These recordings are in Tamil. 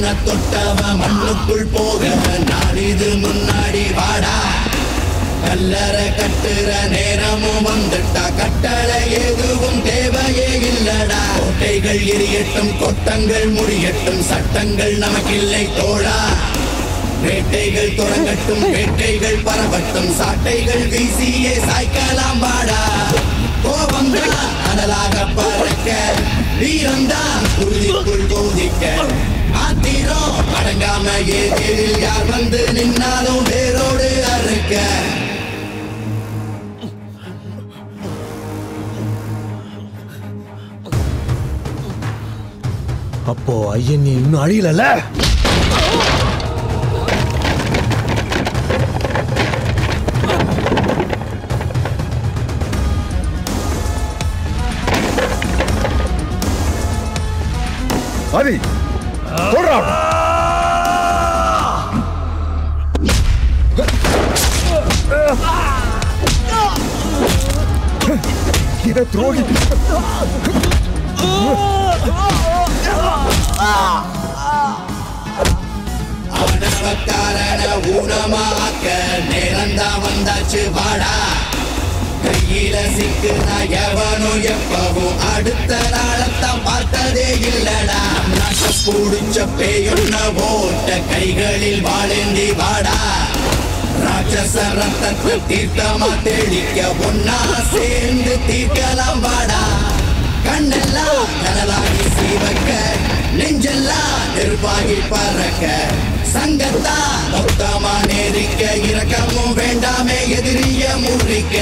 மண்ண தொட்டவ மண்ணுக்குள் போக நாடிது முன்னாடி வாடா கல்லற கட்டுற நேரமும் வந்துட்டா கட்டளை எதுவும் தேவையே இல்லடா கோட்டைகள் எரியட்டும் கொட்டங்கள் முடியட்டும் சட்டங்கள் நமக்கில்லை தோழா வேட்டைகள் தொடங்கட்டும் வேட்டைகள் பரவட்டும் சாட்டைகள் வீசியே சாய்க்கலாம் வாடா கோபம்தான் அனலாக பறக்க வீரம்தான் குருதிக்குள் கோதிக்க ஆத்திரம் அடங்காம எதிரில் யார் வந்து நின்னாலும் வேரோடு அறுக்க அப்போ ஐயன் நீ இன்னும் அழியலல்ல ஆதி போடுறா இத துரோகி ஆணவக்காரன ஊனமாக்க நேரம்தான் வந்தாச்சு வாடா கையில சிக்குனா எவனும் எப்பவும் அடுத்த நாளத்தான் பார்த்ததே இல்லடா நாச புடிச்ச பேயுன்ன ஓட்ட கைகளில் வாழேந்தி வாடா ராட்சச ரத்தத்தை தீர்த்தமா தெளிக்க ஒன்னா சேர்ந்து தீர்க்கலாம் வாடா கண்ணெல்லாம் கடலாகி சீவக்க நெஞ்செல்லாம் நெருப்பாகி பறக்க சங்கத்தா மொத்தமா நேரிக்க இரக்கமும் வேண்டாமே எதிரிய முறிக்க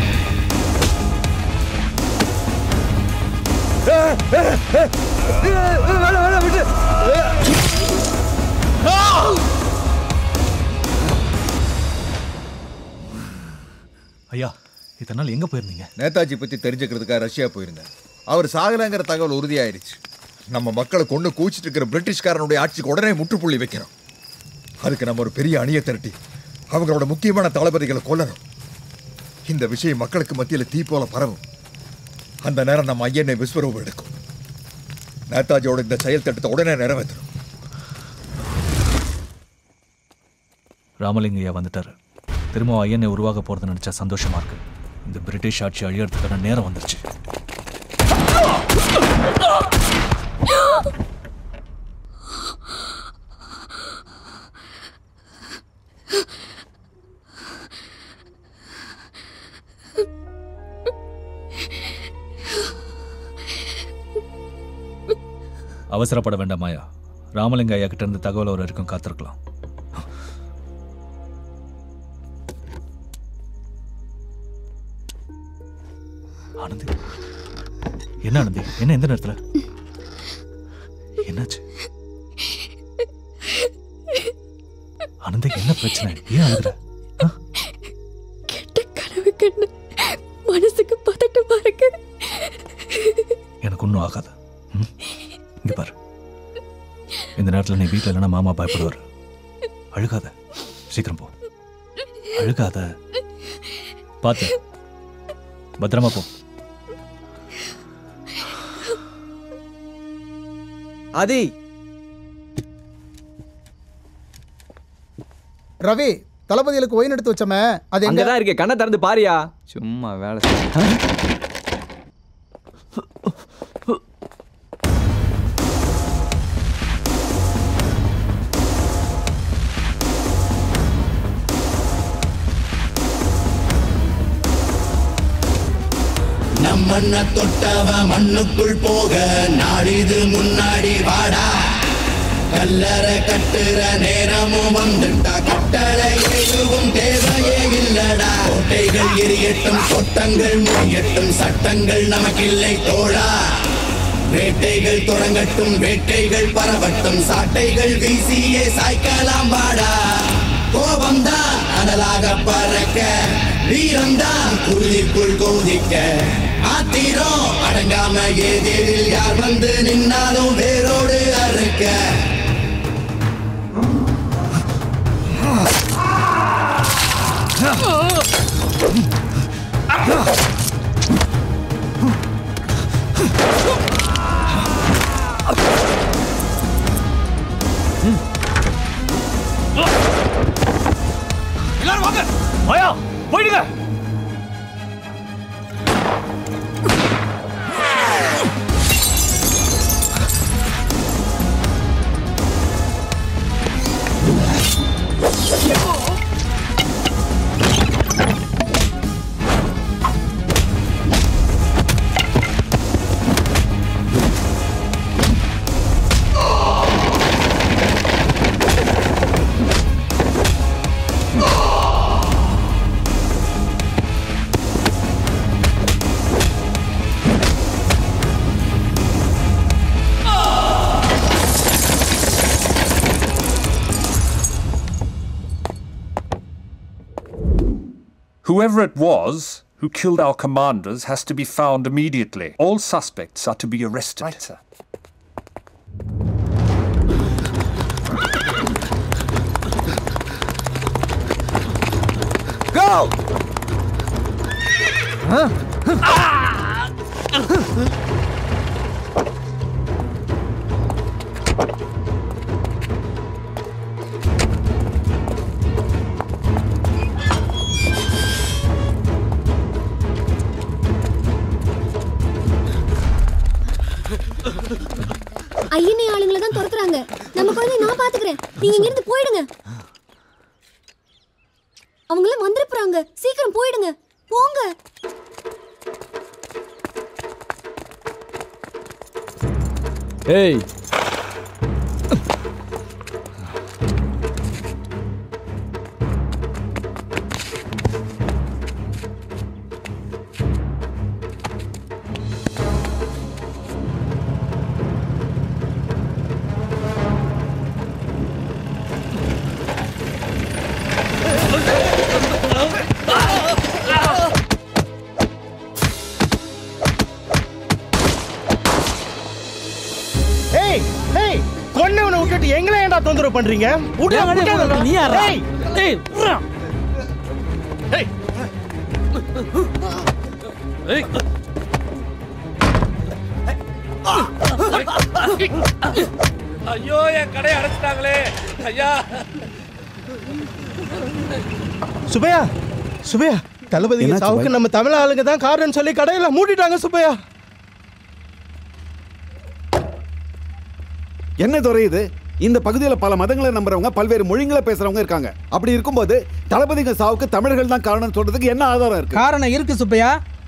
ஐயா இத்தனை நாள் எங்க போயிருந்தீங்க நேதாஜி பத்தி தெரிஞ்சுக்கிறதுக்காக ரஷ்யா போயிருந்தேன் அவர் சாகலைங்கிற தகவல் உறுதியாயிருச்சு நம்ம மக்களை கொண்டு கூச்சிட்டு இருக்கிற பிரிட்டிஷ்காரனுடைய ஆட்சிக்கு உடனே முற்றுப்புள்ளி வைக்கிறோம் அதுக்கு நம்ம ஒரு பெரிய அணியை திரட்டி அவங்களோட முக்கியமான தளபதிகளை கொல்லணும் இந்த விஷயம் மக்களுக்கு மத்தியில் தீ போல பரவும் அந்த நேரம் நம்ம ஐயனை விஸ்வரூபம் எடுக்கும் நேதாஜியோட இந்த செயல் திட்டத்தை உடனே நிறைவேற்றணும் ராமலிங்க ஐயா வந்துட்டாரு திரும்ப ஐயனை உருவாக போறது நினைச்சா சந்தோஷமா இருக்கு இந்த பிரிட்டிஷ் ஆட்சி அழியறதுக்கான நேரம் வந்துருச்சு அவசரப்பட வேண்டாமாயா ராமலிங்க ஐயா கிட்ட இருந்து தகவல் வர வரைக்கும் காத்திருக்கலாம் ஆனந்தி என்ன ஆனந்தி என்ன எந்த நேரத்துல என்னாச்சு ஆனந்தி என்ன பிரச்சனை ஏன் அழுகுற கெட்ட கனவு கண்ணு மனசுக்கு பதட்டமா இருக்கு எனக்கு ஒன்றும் ஆகாது ம்? இங்க பாரு இந்த நேரத்தில் நீ வீட்டில் இல்லைன்னா மாமா பயப்படுவார் அழுகாத சீக்கிரம் போ அழுகாத பார்த்து பத்திரமா போ ஆதி ரவி தளபதிகளுக்கு ஒயின் எடுத்து வச்சோமே அது எங்க அங்கதான் இருக்கு கண்ணை திறந்து பாரியா சும்மா வேலை செய்ய. நம்மண்ண தொட்டவ மண்ணுக்குள் போக நாடிது முன்னாடி வாடா கல்லற கட்டுற நேரமும் வந்துட்டா கட்டளை எதுவும் தேவையே இல்லடா கோட்டைகள் எரியட்டும் கொட்டங்கள் முடியட்டும் சட்டங்கள் நமக்கில்லை தோழா வேட்டைகள் தொடங்கட்டும் வேட்டைகள் பரவட்டும் சாட்டைகள் வீசியே சாய்க்கலாம் வாடா கோபம்தான் அனலாக பறக்க வீரம்தான் குருதிக்குள் கோதிக்க ஆத்திரம் அடங்காம எதிரில் யார் வந்து நின்னாலும் வேரோடு அறுக்க எல்லாரும் வாங்க மாயா போயிடுங்க Whoever it was who killed our commanders has to be found immediately. All suspects are to be arrested. Right, sir. Go! ஐயனே ஆளுங்களை தான் துரத்துறாங்க நம்ம குழந்தைய நான் பாத்துக்கிறேன் நீங்க இங்க இருந்து போயிடுங்க அவங்கள வந்துட போறாங்க சீக்கிரம் போயிடுங்க போங்க ஏய் ஏய் ஏய் கொன்னவனை விட்டுட்டு எங்களை ஏன்டா தொந்தரவு பண்றீங்க விட்றா, விட்றாதடா. நீ யாரா ஏய், ஏய் விட்றா. ஏய். ஐயோ என் கடையை அடைச்சிட்டாங்களே ஐயா சுபையா சுபையா தளபதி என்னாச்சு சாவுக்கு பாய்? நம்ம தமிழ் ஆளுங்க தான் காரணம் சொல்லி கடையில மூடிட்டாங்க சுபையா என்ன துறை இது இந்த பகுதியில் பல மதங்களை நம்புறவங்க பல்வேறு மொழிகளை பேசுறவங்க இருக்காங்க அப்படி இருக்கும்போது தளபதிங்க சாவுக்கு தமிழர்கள் தான் காரணம் சொல்றதுக்கு என்ன ஆதாரம் இருக்கு காரணம் இருக்கு சுப்பையா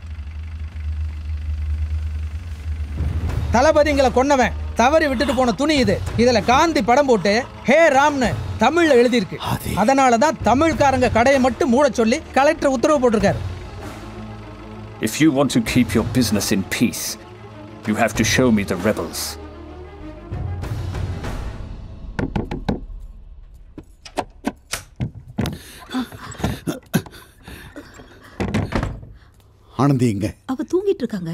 தளபதிங்களை கொன்னவன் தவறி விட்டுட்டு போன துணி இது இதுல காந்தி படம் போட்டு ஹே ராம்னு தமிழ்ல எழுதியிருக்கு அதனால தான் தமிழ்காரங்க கடையை மட்டும் மூட சொல்லி கலெக்டர் உத்தரவு போட்டிருக்காரு If you want to keep your business in peace, you have to show me the rebels. Anandhi இங்க அவ தூங்கிட்டு இருக்காங்க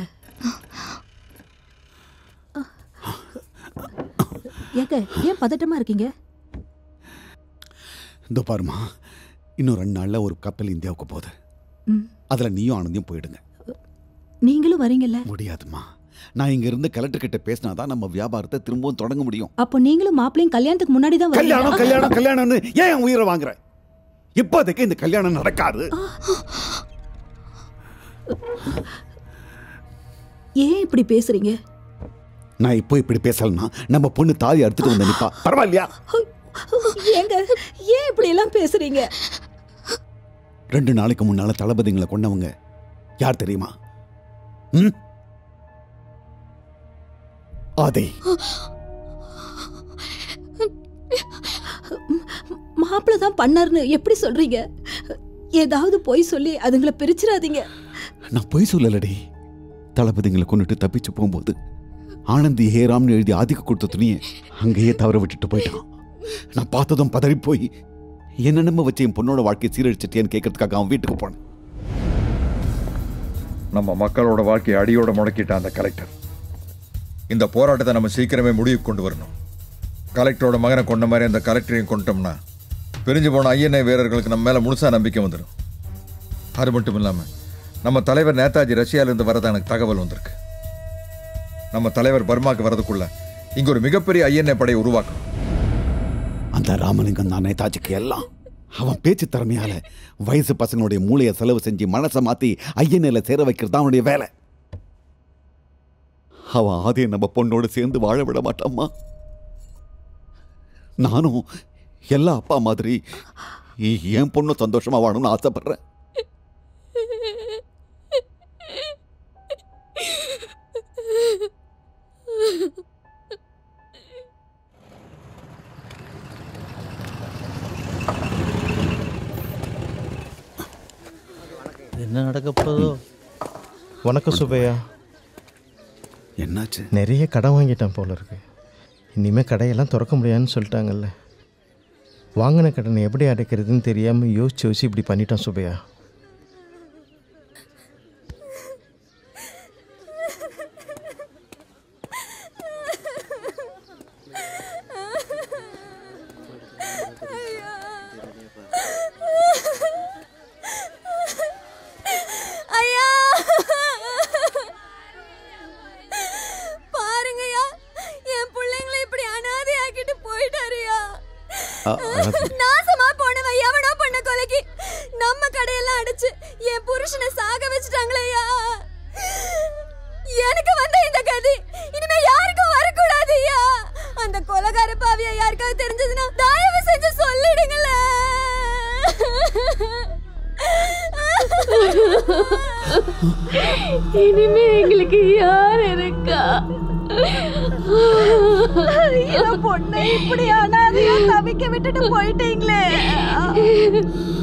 ஏங்க ஏன் பதட்டமா இருக்கீங்க இந்த பாருமா இன்னும் ரெண்டு நாள்ல ஒரு கப்பல் இந்தியாவுக்கு போகுது ம். அதுல நீயும் ஆனந்தியும் போயிடுங்க நீங்களும் வரீங்கல்ல முடியாதுமா நான் இங்க இருந்து கலெக்டர் கிட்ட பேசினாதான் நம்ம வியாபாரத்தை திரும்பவும் தொடங்க முடியும் அப்போ நீங்களும் மாப்பிளையும் கல்யாணத்துக்கு முன்னாடி தான் கல்யாணம் கல்யாணம் கல்யாணம்னு ஏன் என் உயிரை வாங்குற இப்போதைக்கு இந்த கல்யாணம் நடக்காது ஏன் இப்படி பேசுறீங்க நான் இப்போ இப்படி பேசலன்னா நம்ம பொண்ணு தாலி அறுத்துட்டு வந்து நிப்பா பரவாயில்லையா ஏங்க ஏன் இப்படி எல்லாம் பேசுறீங்க ரெண்டு நாளைக்கு முன்னால தளபதிங்களை கொண்டவங்க யார் தெரியுமா ம் ஆதை மாப்பிள்ளை தான் பண்ணாருன்னு எப்படி சொல்றீங்க ஏதாவது பொய் சொல்லி அதுங்களை பிரிச்சிடாதீங்க நான் பொய் சொல்லலடி தளபதிங்களை கொண்டுட்டு தப்பிச்சு போகும்போது ஆனந்தி ஹேராம்னு எழுதி ஆதிக்க கொடுத்த துணியை அங்கேயே தவற விட்டுட்டு போயிட்டான் நான் பார்த்ததும் பதறி போய் என்ன நம்ம வச்சு என் பொண்ணோட வாழ்க்கையை சீரழிச்சிட்டியான்னு கேட்கறதுக்காக அவன் வீட்டுக்கு போனேன் நம்ம மக்களோட வாழ்க்கையை அடியோட முடக்கிட்டான் அந்த கலெக்டர் இந்த போராட்டத்தை நம்ம சீக்கிரமே முடிவுக்கு கொண்டு வரணும் கலெக்டரோட மகனை கொண்ட மாதிரி அந்த கலெக்டரையும் கொண்டோம்னா பிரிஞ்சு போன ஐஎன்ஐ வீரர்களுக்கு நம்ம மேலே முழுசா நம்பிக்கை வந்துடும் அது மட்டும் இல்லாமல் நம்ம தலைவர் நேதாஜி ரஷ்யாவிலேருந்து வரதா எனக்கு தகவல் வந்திருக்கு நம்ம தலைவர் பர்மாக்கு வரதுக்குள்ள இங்க ஒரு மிகப்பெரிய ஐஎன்ஐ படையை உருவாக்கணும் அந்த ராமலிங்கம் தான் நேதாஜிக்கு எல்லாம் அவன் பேச்சு திறமையால வயசு பசங்களுடைய மூளையை செலவு செஞ்சு மனசை மாத்தி ஐயனில் சேர வைக்கிறது தான் அவனுடைய வேலை அவன் ஆதியை நம்ம பொண்ணோடு சேர்ந்து வாழ விட மாட்டாம்மா நானும் எல்லா அப்பா மாதிரி என் பொண்ணு சந்தோஷமா வாழணும்னு ஆசைப்படுறேன் என்ன நடக்க போதோ வணக்கம் சுபையா என்னாச்சு நிறைய கடன் வாங்கிட்டேன் போல இருக்கு இனிமேல் கடையெல்லாம் திறக்க முடியாதுன்னு சொல்லிட்டாங்கல்ல வாங்கின கடனை எப்படி அடைக்கிறதுன்னு தெரியாமல் யோசிச்சு யோசிச்சு இப்படி பண்ணிட்டான் சுபையா ஐயா பாருங்கய்யா என் பிள்ளைங்களை இப்படி அனாதை ஆக்கிட்டு போயிட்டாருயா அ- அழாதீங்க. நாசமா போனவன் எவனோ பண்ண கொலைக்கு நம்ம கடையெல்லாம் அடிச்சு என் புருஷனை சாக வச்சுட்டாங்களேயா எனக்கு வந்த இந்த கதி இனிமே யாருக்கும் வரக்கூடாது ஐயா அந்த கொலகார பாவியா யாருக்காவது தெரிஞ்சதுன்னா தயவு செஞ்சு சொல்லிடுங்களேன் இனிமே எங்களுக்கு யார் இருக்கா என் பொண்ணை இப்படி அனாதையா தவிக்க விட்டுட்டு போயிட்டீங்களே